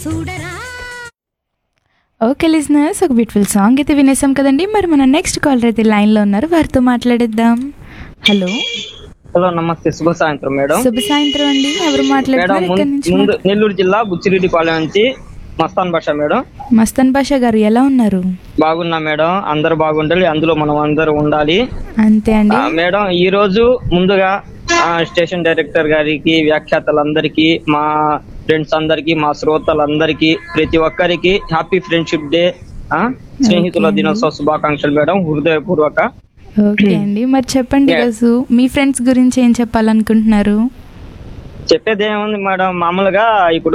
Okay listeners ఒక beautiful song అయితే వినేసాం కదండి మరి మన నెక్స్ట్ కాలర్ అయితే లైన్లో ఉన్నారు వారితో మాట్లాడేద్దాం హలో హలో నమస్తే శుభ సాయంత్రం మేడం శుభ సాయంత్రం అండి ఎవరు మేడం మాట్లాడుతున్నారు ముం- ఇక్కడ నుంచి ముందు నెల్లూరు జిల్లా బుచ్చిరెడ్డిపాలెం నుంచి మస్తాన్ భాష మేడం మస్తన్ బాషా గారు ఎలా ఉన్నారు బాగున్నా మేడం అందరు బాగుండాలి అందులో మనం అందరూ ఉండాలి అంతే అండి ఆ, మేడం ఈ రోజు ముందుగా ఆ, స్టేషన్ డైరెక్టర్ గారికి వ్యాఖ్యాతలందరికీ మా ఫ్రెండ్స్ అందరికి మా శ్రోతలందరికీ ప్రతి ఒక్కరికి హ్యాపీ ఫ్రెండ్షిప్ డే ఆ, స్నేహితుల Okay. దినోత్సవ శుభాకాంక్షలు మేడం హృదయపూర్వక ఓకే అండి మరి చెప్పండి Yeah. ఈరోజు మీ ఫ్రెండ్స్ గురించి ఏం చెప్పాలనుకుంటున్నారు చెప్పేది ఏముంది మేడం మామూలుగా ఇప్పుడు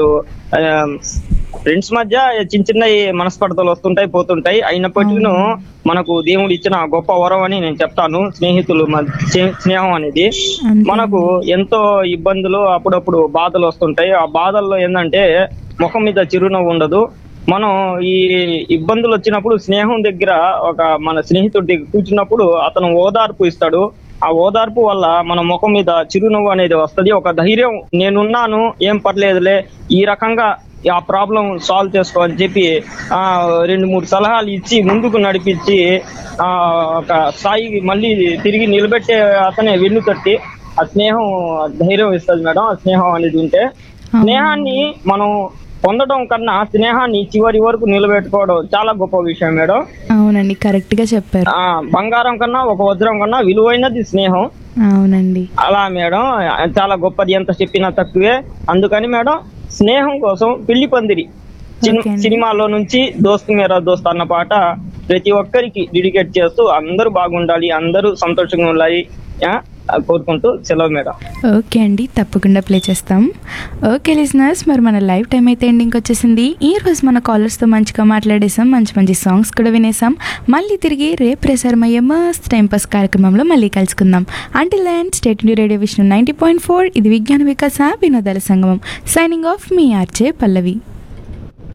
ఫ్రెండ్స్ మధ్య చిన్న చిన్న మనస్పర్ధలు వస్తుంటాయి పోతుంటాయి అయినప్పటికీ మనకు దేవుడు ఇచ్చిన గొప్ప వరం అని నేను చెప్తాను స్నేహితులు మ- స్నే- స్నేహం అనేది అంతే. మనకు ఎంతో ఇబ్బందులు అప్పుడప్పుడు బాధలు వస్తుంటాయి ఆ బాధల్లో ఏంటంటే ముఖం మీద చిరునవ్వు ఉండదు మనం ఈ ఇబ్బందులు వచ్చినప్పుడు స్నేహం దగ్గర ఒక మన స్నేహితుడి దగ్గర కూర్చున్నప్పుడు అతను ఓదార్పు ఇస్తాడు ఆ ఓదార్పు వల్ల మన ముఖం మీద చిరునవ్వు అనేది వస్తది ఒక ధైర్యం నేనున్నాను ఏం పర్లేదులే ఈ రకంగా ఆ ప్రాబ్లం సాల్వ్ చేసుకో అని చెప్పి ఆ రెండు మూడు సలహాలు ఇచ్చి ముందుకు నడిపించి ఆ ఒక స్థాయికి మళ్ళీ తిరిగి నిలబెట్టే అతనే వెన్ను తట్టి ఆ స్నేహం ధైర్యం ఇస్తుంది మేడం ఆ స్నేహం అనేది ఉంటే స్నేహాన్ని మనం పొందడం కన్నా స్నేహాన్ని చివరి వరకు నిలబెట్టుకోవడం చాలా గొప్ప విషయం మేడం అవునండి కరెక్ట్ గా చెప్పారు ఆ బంగారం కన్నా ఒక వజ్రం కన్నా విలువైనది స్నేహం అవునండి అలా మేడం చాలా గొప్పది ఎంత చెప్పినా తక్కువే అందుకని మేడం స్నేహం కోసం పెళ్లి పందిరి సిని- Okay అండి. సినిమాలో నుంచి దోస్త్ మేరా దోస్త్ అన్న పాట ప్రతి ఒక్కరికి డెడికేట్ చేస్తూ అందరూ బాగుండాలి అందరూ సంతోషంగా ఉండాలి ఆ, కోరుకుంటూ సెలవు మేడం ఓకే అండి తప్పకుండా ప్లే చేస్తాం ఓకే లిజనర్స్ మరి మన లైవ్ టైం అయితే ఎండింగ్ వచ్చేసింది ఈ రోజు మన కాలర్స్తో మంచిగా మాట్లాడేసాం మంచి మంచి సాంగ్స్ కూడా వినేసాం మళ్ళీ తిరిగి రేపు ప్రసారమయ్యే మస్త్ టైం పాస్ కార్యక్రమంలో మళ్ళీ కలుసుకుందాం until then state radio Vishnu ninety point four ఇది విజ్ఞాన వికాస వినోదాల సంగమం సైనింగ్ ఆఫ్ మీ ఆర్జే పల్లవి